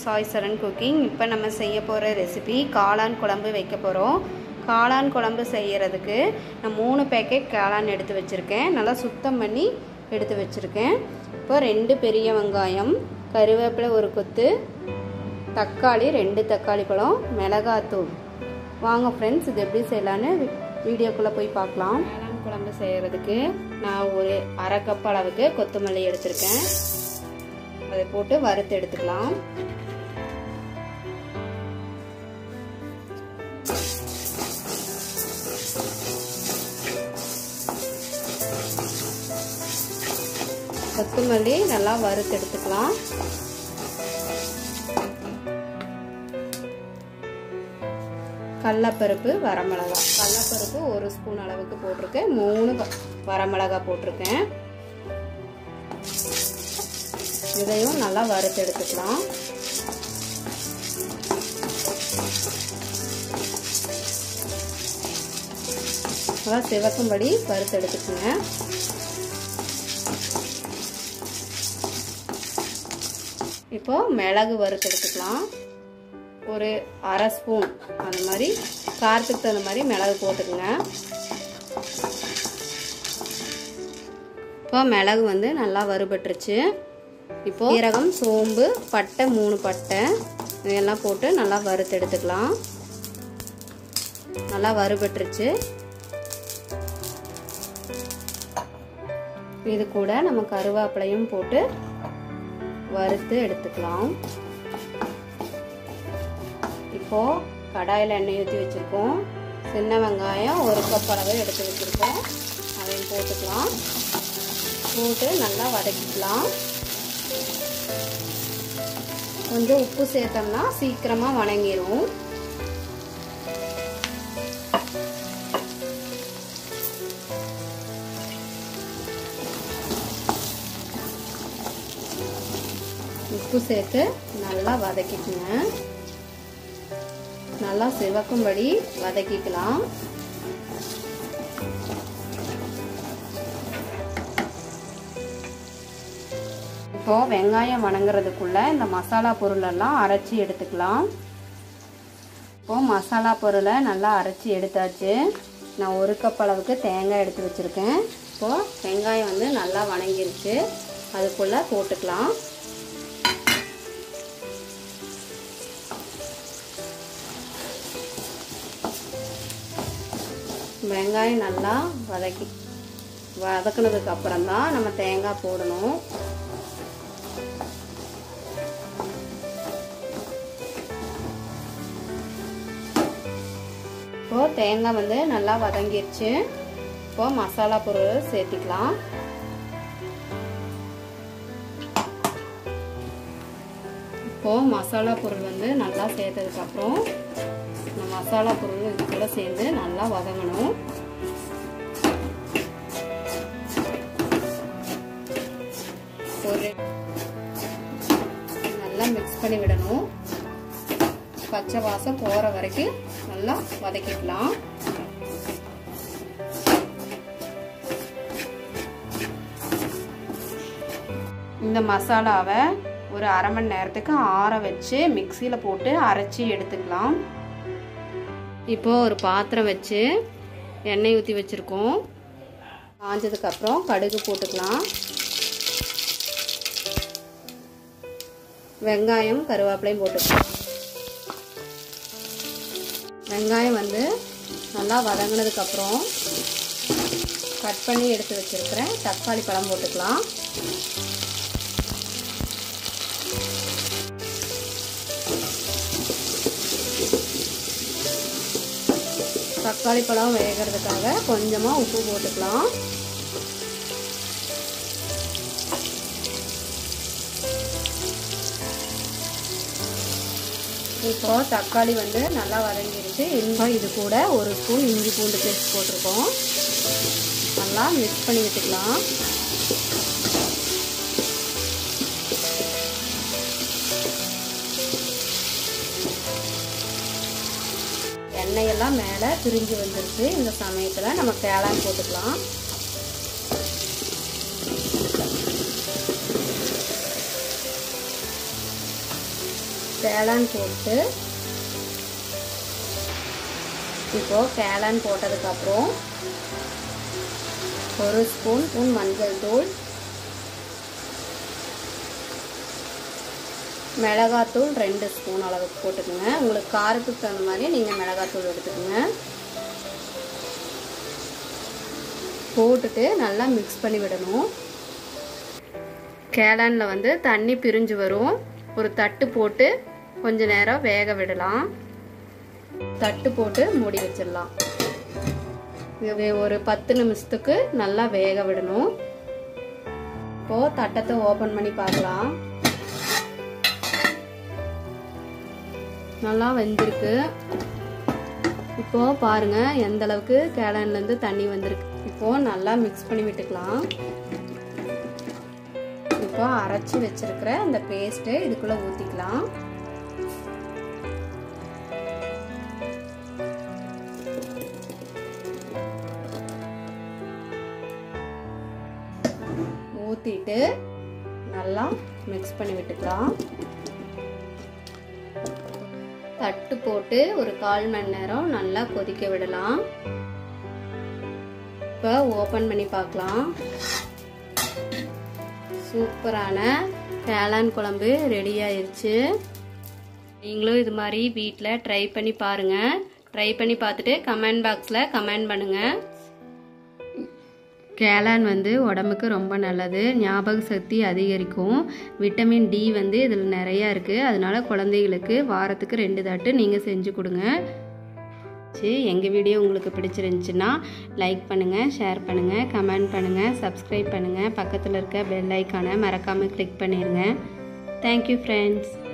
சாய் சரண் cooking இப்போ நம்ம செய்ய போகிற ரெசிபி காளான் குழம்பு வைக்க போகிறோம் காளான் குழம்பு செய்கிறதுக்கு நான் மூணு பேக்கெட் காளான் எடுத்து வச்சுருக்கேன் நல்லா சுத்தம் பண்ணி எடுத்து வச்சுருக்கேன் இப்போ ரெண்டு பெரிய வெங்காயம் கருவேப்பிலை ஒரு கொத்து தக்காளி ரெண்டு தக்காளி பழம் மிளகாத்தூள் வாங்க ஃப்ரெண்ட்ஸ் இது எப்படி செய்யலான்னு வீடியோக்குள்ளே போய் பார்க்கலாம் காளான் குழம்பு செய்கிறதுக்கு நான் ஒரு அரை கப் அளவுக்கு கொத்தமல்லி எடுத்திருக்கேன் அதை போட்டு வறுத்து எடுத்துக்கலாம் கொத்தமல்லி நல்லா வறுத்து எடுத்துக்கலாம் கடலப்பருப்பு வரமிளகா கடலப்பருப்பு ஒரு ஸ்பூன் அளவுக்கு போட்டிருக்கேன் மூணு வரமிளகா போட்டிருக்கேன் இதையும் நல்லா வறுத்து எடுத்துக்கலாம் நல்லா சிவக்கும்படி வறுத்து எடுத்துக்கோங்க இப்போ மிளகு வறுத்து எடுத்துக்கலாம் ஒரு அரை ஸ்பூன் அந்த மாதிரி காரத்துக்கு தகுந்த மாதிரி மிளகு போட்டுக்கோங்க இப்போ மிளகு வந்து நல்லா வறுபட்டுருச்சு இப்போ சீரகம் சோம்பு பட்டை மூணு பட்டை இதெல்லாம் போட்டு நல்லா வறுத்து எடுத்துக்கலாம் நல்லா வறுபட்டுருச்சு இது கூட நம்ம கருவேப்பிலையும் போட்டு வறுத்து எடுத்துக்கலாம் இப்போ கடாயில் எண்ணெய் ஊற்றி வச்சுருக்கோம் சின்ன வெங்காயம் ஒரு கப் அளவு எடுத்து வச்சுருக்கோம் அதையும் போட்டுக்கலாம் போட்டு நல்லா வதக்கிக்கலாம் கொஞ்சம் உப்பு சேர்த்தோம்னா சீக்கிரமாக வணங்கிடும் உப்பு சேர்த்து நல்லா வதக்கிக்குங்க நல்லா சிவக்கும்படி வதக்கிக்கலாம் இப்போ வெங்காயம் வணங்குறதுக்குள்ள இந்த மசாலா பொருளெல்லாம் அரைச்சி எடுத்துக்கலாம் இப்போ மசாலா பொருளை நல்லா அரைச்சி எடுத்தாச்சு நான் ஒரு கப் அளவுக்கு தேங்காய் எடுத்து வச்சுருக்கேன் இப்போது வெங்காயம் வந்து நல்லா வணங்கிருச்சு அதுக்குள்ளே போட்டுக்கலாம் வெங்காயம் நல்லா வதக்கி வதக்குனதுக்கு அப்புறம் தான் நம்ம தேங்காய் போடணும் இப்போ தேங்காய் வந்து நல்லா வதங்கிருச்சு இப்போ மசாலா பொருள் சேர்த்திக்கலாம் இப்போ மசாலா பொருள் வந்து நல்லா சேர்த்ததுக்கு அப்புறம் இந்த மசாலா பொருள் இது கூட சேர்ந்து நல்லா வதங்கணும் ஒரு நல்லா மிக்ஸ் பண்ணி விடணும் பச்சை வாசம் போகிற வரைக்கும் நல்லா வதக்கிக்கலாம் இந்த மசாலாவை ஒரு அரை மணி நேரத்துக்கு ஆற வச்சு மிக்சியில் போட்டு அரைச்சி எடுத்துக்கலாம் இப்போது ஒரு பாத்திரம் வச்சு எண்ணெய் ஊற்றி வச்சுருக்கோம் காஞ்சதுக்கப்புறம் கடுகு போட்டுக்கலாம் வெங்காயம் கருவேப்பிலையும் போட்டுக்கலாம் வெங்காயம் வந்து நல்லா வதங்கினதுக்கப்புறம் கட் பண்ணி எடுத்து வச்சுருக்கிறேன் தக்காளி பழம் போட்டுக்கலாம் தக்காளி பழம் வேகிறதுக்காக கொஞ்சமாக உப்பு போட்டுக்கலாம் இப்போ தக்காளி வந்து நல்லா வதங்கிருச்சு இன்னும் இது கூட ஒரு ஸ்பூன் இஞ்சி பூண்டு பேஸ்ட் போட்டிருக்கோம் நல்லா மிக்ஸ் பண்ணி விட்டுக்கலாம் எண்ணெயெல்லாம் மேலே பிரிஞ்சு வந்துருச்சு இந்த சமயத்தில் நம்ம கேளான் போட்டுக்கலாம் கேளான் போட்டு இப்போது கேளான் போட்டதுக்கப்புறம் ஒரு ஸ்பூன் ஸ்பூன் மஞ்சள் தூள் மிளகாத்தூள் ரெண்டு ஸ்பூன் அளவுக்கு போட்டுக்கோங்க உங்களுக்கு காரத்துக்கு தகுந்த மாதிரி நீங்கள் மிளகாத்தூள் எடுத்துக்கோங்க போட்டுட்டு நல்லா மிக்ஸ் பண்ணி விடணும் கேளானில் வந்து தண்ணி பிரிஞ்சு வரும் ஒரு தட்டு போட்டு கொஞ்ச நேரம் வேக விடலாம் தட்டு போட்டு மூடி வச்சிடலாம் இது ஒரு பத்து நிமிஷத்துக்கு நல்லா வேக விடணும் இப்போது தட்டத்தை ஓப்பன் பண்ணி பார்க்கலாம் நல்லா வெந்திருக்கு இப்போ பாருங்க எந்த அளவுக்கு கேளன்லேருந்து தண்ணி வந்திருக்கு இப்போ நல்லா மிக்ஸ் பண்ணி விட்டுக்கலாம் இப்போ அரைச்சி வச்சிருக்கிற அந்த பேஸ்ட்டு இதுக்குள்ள ஊற்றிக்கலாம் ஊற்றிட்டு நல்லா மிக்ஸ் பண்ணி விட்டுக்கலாம் தட்டு போட்டு ஒரு கால் மணி நேரம் நல்லா கொதிக்க விடலாம் இப்போ ஓப்பன் பண்ணி பார்க்கலாம் சூப்பரான கேளான் குழம்பு ரெடி ஆயிருச்சு நீங்களும் இது மாதிரி வீட்டில் ட்ரை பண்ணி பாருங்கள் ட்ரை பண்ணி பார்த்துட்டு கமெண்ட் பாக்ஸில் கமெண்ட் பண்ணுங்கள் கேளான் வந்து உடம்புக்கு ரொம்ப நல்லது ஞாபக சக்தி அதிகரிக்கும் விட்டமின் டி வந்து இதில் நிறையா இருக்குது அதனால குழந்தைகளுக்கு வாரத்துக்கு ரெண்டு தாட்டு நீங்கள் செஞ்சு கொடுங்க சரி எங்கள் வீடியோ உங்களுக்கு பிடிச்சிருந்துச்சுன்னா லைக் பண்ணுங்கள் ஷேர் பண்ணுங்கள் கமெண்ட் பண்ணுங்கள் சப்ஸ்கிரைப் பண்ணுங்கள் பக்கத்தில் இருக்க பெல் ஐக்கானை மறக்காமல் கிளிக் பண்ணிடுங்க தேங்க்யூ ஃப்ரெண்ட்ஸ்